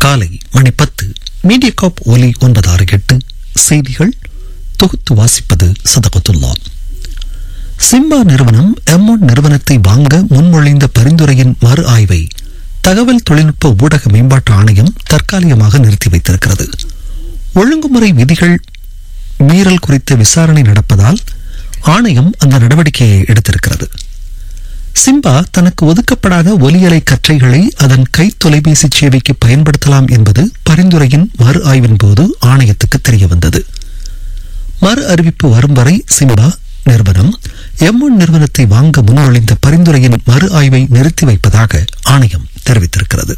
காலை மணி பத்து மீடியகாப் ஒலி ஒன்பது ஆறு எட்டு செய்திகள் தொகுத்து வாசிப்பது சதகத்துல்லா சிம்பா நிறுவனம் எம்ஒன் நிறுவனத்தை வாங்க முன்மொழிந்த பரிந்துரையின் மறு ஆய்வை தகவல் தொழில்நுட்ப ஊடக மேம்பாட்டு ஆணையம் தற்காலிகமாக நிறுத்தி வைத்திருக்கிறது ஒழுங்குமுறை விதிகள் மீறல் குறித்த விசாரணை நடப்பதால் ஆணையம் அந்த நடவடிக்கையை எடுத்திருக்கிறது சிம்பா தனக்கு ஒதுக்கப்படாத ஒலியலை கற்றைகளை அதன் கை தொலைபேசி சேவைக்கு பயன்படுத்தலாம் என்பது பரிந்துரையின் மறு ஆய்வின் போது ஆணையத்துக்கு தெரிய வந்தது மறு அறிவிப்பு வரும் வரை சிம்பா நிறுவனம் எம் ஒன் நிறுவனத்தை வாங்க முன்மொழிந்த பரிந்துரையின் மறு ஆய்வை நிறுத்தி வைப்பதாக ஆணையம் தெரிவித்திருக்கிறது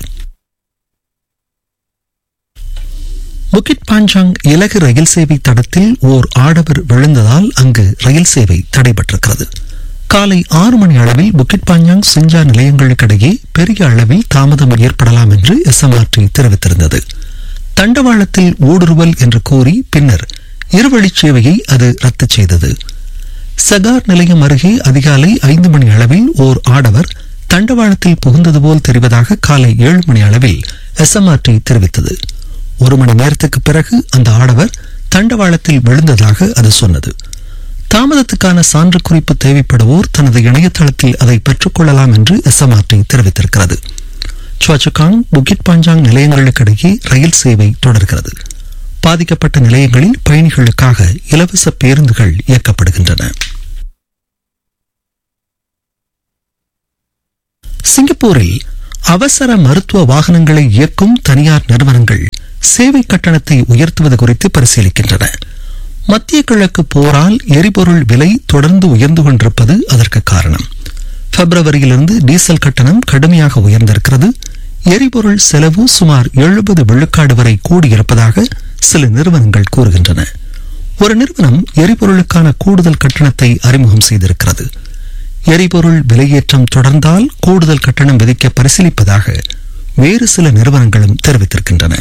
புக்கிட் பாஞ்சாங் இலகு ரயில் சேவை தடத்தில் ஓர் ஆடவர் விழுந்ததால் அங்கு ரயில் சேவை தடைபட்டிருக்கிறது காலை ஆறு மணி அளவில் புக்கிட் பாஞ்சாங் சிஞ்சா நிலையங்களுக்கிடையே பெரிய அளவில் தாமதம் ஏற்படலாம் என்று எஸ்எம்ஆர்டி தெரிவித்திருந்தது தண்டவாளத்தில் ஊடுருவல் என்று கூறி பின்னர் இருவழிச் சேவையை அது ரத்து செய்தது சகார் நிலையம் அருகே அதிகாலை ஐந்து மணி அளவில் ஓர் ஆடவர் தண்டவாளத்தில் புகுந்தது போல் தெரிவதாக காலை ஏழு மணி அளவில் எஸ்எம்ஆர்டி தெரிவித்தது ஒரு மணி நேரத்துக்கு பிறகு அந்த ஆடவர் தண்டவாளத்தில் விழுந்ததாக அது சொன்னது தாமதத்துக்கான சான்று குறிப்பு தேவைப்படுவோர் தனது இணையதளத்தில் அதை பெற்றுக்கொள்ளலாம் என்று எஸ்எம்ஆர்டி தெரிவித்திருக்கிறது சுவாச்சுகாங் புக்கிட் பாஞ்சாங் நிலையங்களுக்கிடையே ரயில் சேவை தொடர்கிறது பாதிக்கப்பட்ட நிலையங்களில் பயணிகளுக்காக இலவச பேருந்துகள் இயக்கப்படுகின்றன சிங்கப்பூரில் அவசர மருத்துவ வாகனங்களை இயக்கும் தனியார் நிறுவனங்கள் சேவை கட்டணத்தை உயர்த்துவது குறித்து பரிசீலிக்கின்றன மத்திய கிழக்கு போரால் எரிபொருள் விலை தொடர்ந்து உயர்ந்து கொண்டிருப்பது அதற்கு காரணம் பிப்ரவரியிலிருந்து டீசல் கட்டணம் கடுமையாக உயர்ந்திருக்கிறது எரிபொருள் செலவு சுமார் எழுபது விழுக்காடு வரை கூடியிருப்பதாக சில நிறுவனங்கள் கூறுகின்றன ஒரு நிறுவனம் எரிபொருளுக்கான கூடுதல் கட்டணத்தை அறிமுகம் செய்திருக்கிறது எரிபொருள் விலையேற்றம் தொடர்ந்தால் கூடுதல் கட்டணம் விதிக்க பரிசீலிப்பதாக வேறு சில நிறுவனங்களும் தெரிவித்திருக்கின்றன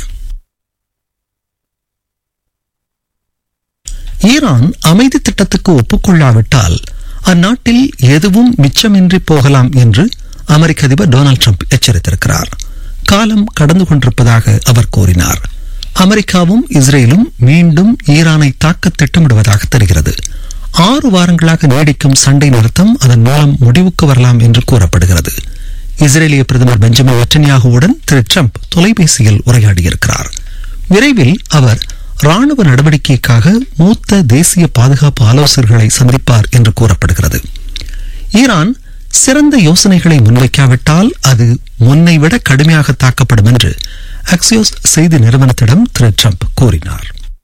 ஈரான் அமைதி திட்டத்துக்கு ஒப்புக்கொள்ளாவிட்டால் அந்நாட்டில் எதுவும் மிச்சமின்றி போகலாம் என்று அமெரிக்க அதிபர் டொனால்டு ட்ரம்ப் எச்சரித்திருக்கிறார் காலம் கடந்து கொண்டிருப்பதாக அவர் கூறினார் அமெரிக்காவும் இஸ்ரேலும் மீண்டும் ஈரானை தாக்க திட்டமிடுவதாக தெரிகிறது ஆறு வாரங்களாக நீடிக்கும் சண்டை நிறுத்தம் அதன் மூலம் முடிவுக்கு வரலாம் என்று கூறப்படுகிறது இஸ்ரேலிய பிரதமர் பெஞ்சமின் நெட்டன்யாகுவுடன் திரு ட்ரம்ப் தொலைபேசியில் உரையாடியிருக்கிறார் விரைவில் அவர் ராணுவ நடவடிக்கைக்காக மூத்த தேசிய பாதுகாப்பு ஆலோசகர்களை சந்திப்பார் என்று கூறப்படுகிறது ஈரான் சிறந்த யோசனைகளை முன்வைக்காவிட்டால் அது முன்னை விட கடுமையாக தாக்கப்படும் என்று அக்சியோஸ் செய்தி நிறுவனத்திடம் திரு ட்ரம்ப் கூறினார்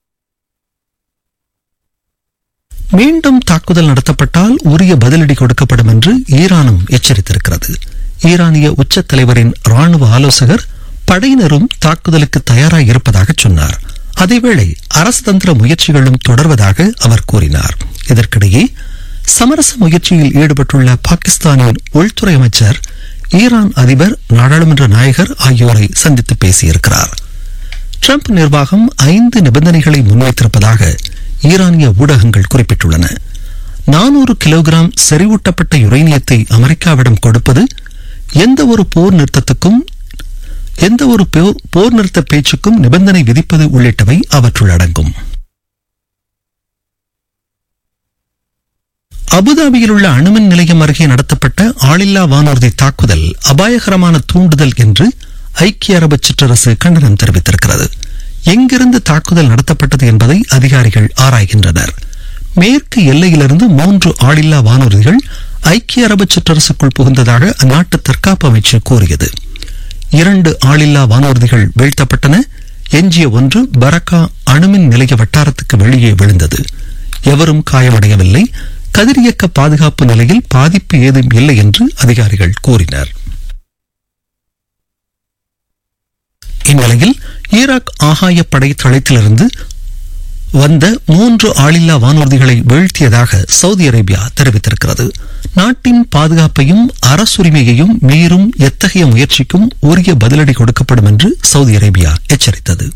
மீண்டும் தாக்குதல் நடத்தப்பட்டால் உரிய பதிலடி கொடுக்கப்படும் என்று ஈரானும் எச்சரித்திருக்கிறது ஈரானிய உச்ச தலைவரின் ராணுவ ஆலோசகர் படையினரும் தாக்குதலுக்கு தயாராக இருப்பதாக சொன்னார் அதேவேளை அரசுதந்திர முயற்சிகளும் தொடர்வதாக அவர் கூறினார் இதற்கிடையே சமரச முயற்சியில் ஈடுபட்டுள்ள பாகிஸ்தானின் உள்துறை அமைச்சர் ஈரான் அதிபர் நாடாளுமன்ற நாயகர் ஆகியோரை சந்தித்து பேசியிருக்கிறார் ட்ரம்ப் நிர்வாகம் ஐந்து நிபந்தனைகளை முன்வைத்திருப்பதாக ஈரானிய ஊடகங்கள் குறிப்பிட்டுள்ளன நானூறு கிலோகிராம் செறிவூட்டப்பட்ட யுரேனியத்தை அமெரிக்காவிடம் கொடுப்பது எந்த ஒரு போர் நிறுத்தத்துக்கும் எந்த ஒரு போர் நிறுத்த பேச்சுக்கும் நிபந்தனை விதிப்பது உள்ளிட்டவை அவற்றுள் அடங்கும் அபுதாபியில் உள்ள அணுமின் நிலையம் அருகே நடத்தப்பட்ட ஆளில்லா வானூர்தி தாக்குதல் அபாயகரமான தூண்டுதல் என்று ஐக்கிய அரபு சிற்றரசு கண்டனம் தெரிவித்திருக்கிறது எங்கிருந்து தாக்குதல் நடத்தப்பட்டது என்பதை அதிகாரிகள் ஆராய்கின்றனர் மேற்கு எல்லையிலிருந்து மூன்று ஆளில்லா வானூர்திகள் ஐக்கிய அரபு சிற்றரசுக்குள் புகுந்ததாக அந்நாட்டு தற்காப்பு அமைச்சு கூறியது இரண்டு ஆளில்லா வானூர்திகள் வீழ்த்தப்பட்டன எஞ்சிய ஒன்று பரக்கா அணுமின் நிலைய வட்டாரத்துக்கு வெளியே விழுந்தது எவரும் காயமடையவில்லை கதிரியக்க பாதுகாப்பு நிலையில் பாதிப்பு ஏதும் இல்லை என்று அதிகாரிகள் கூறினர் இந்நிலையில் ஈராக் ஆகாய படை தளத்திலிருந்து வந்த மூன்று ஆளில்லா வானூர்திகளை வீழ்த்தியதாக சவுதி அரேபியா தெரிவித்திருக்கிறது நாட்டின் பாதுகாப்பையும் அரசுரிமையையும் மீறும் எத்தகைய முயற்சிக்கும் உரிய பதிலடி கொடுக்கப்படும் என்று சவுதி அரேபியா எச்சரித்தது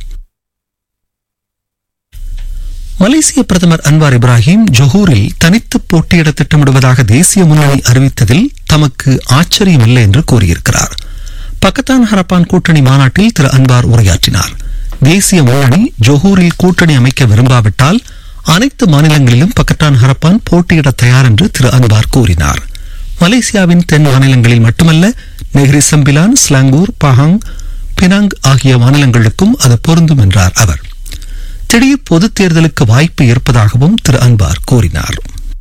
மலேசிய பிரதமர் அன்வார் இப்ராஹிம் ஜொஹூரில் தனித்து போட்டியிட திட்டமிடுவதாக தேசிய முன்னணி அறிவித்ததில் தமக்கு ஆச்சரியமில்லை என்று கூறியிருக்கிறார் பக்கத்தான் ஹரப்பான் கூட்டணி மாநாட்டில் திரு அன்வார் உரையாற்றினார் தேசிய முன்னணி ஜொஹூரில் கூட்டணி அமைக்க விரும்பாவிட்டால் அனைத்து மாநிலங்களிலும் பக்கத்தான் ஹரப்பான் போட்டியிட தயார் என்று திரு அன்வார் கூறினார் மலேசியாவின் தென் மாநிலங்களில் மட்டுமல்ல Negeri Sembilan Selangor Pahang Penang ஆகிய மாநிலங்களுக்கும் அது பொருந்தும் என்றார் அவர் திடீர் பொதுத் தேர்தலுக்கு வாய்ப்பு இருப்பதாகவும் திரு அன்வார் கூறினார்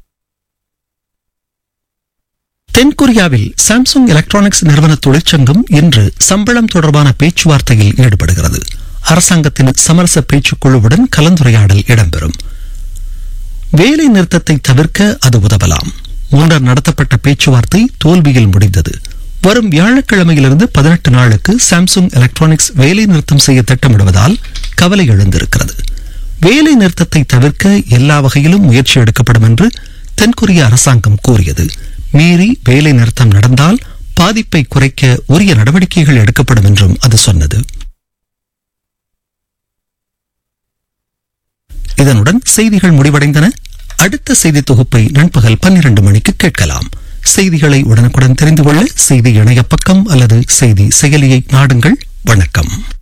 தென்கொரியாவில் சாம்சுங் எலக்ட்ரானிக்ஸ் நிறுவன தொழிற்சங்கம் இன்று சம்பளம் தொடர்பான பேச்சுவார்த்தையில் ஈடுபடுகிறது அரசாங்கத்தின் சமரச பேச்சுக்குழுவுடன் கலந்துரையாடல் இடம்பெறும் வேலை நிறுத்தத்தை தவிர்க்க அது உதவலாம் முன்னர் நடத்தப்பட்ட பேச்சுவார்த்தை தோல்வியில் முடிந்தது வரும் வியாழக்கிழமையிலிருந்து பதினெட்டு நாளுக்கு சாம்சுங் எலக்ட்ரானிக்ஸ் வேலை நிறுத்தம் செய்ய திட்டமிடுவதால் கவலை எழுந்திருக்கிறது வேலை நிறுத்தத்தை தவிர்க்க எல்லா வகையிலும் முயற்சி எடுக்கப்படும் என்று தென்கொரிய அரசாங்கம் கூறியது மீறி வேலை நிறுத்தம் நடந்தால் பாதிப்பை குறைக்க உரிய நடவடிக்கைகள் எடுக்கப்படும் என்றும் அது சொன்னது இதனுடன் செய்திகள் முடிவடைந்தன அடுத்த செய்தி தொகுப்பை நண்பகல் பன்னிரண்டு மணிக்கு கேட்கலாம் செய்திகளை உடனுக்குடன் தெரிந்து கொள்ள செய்தி இணைய பக்கம் அல்லது செய்தி செயலியை நாடுங்கள் வணக்கம்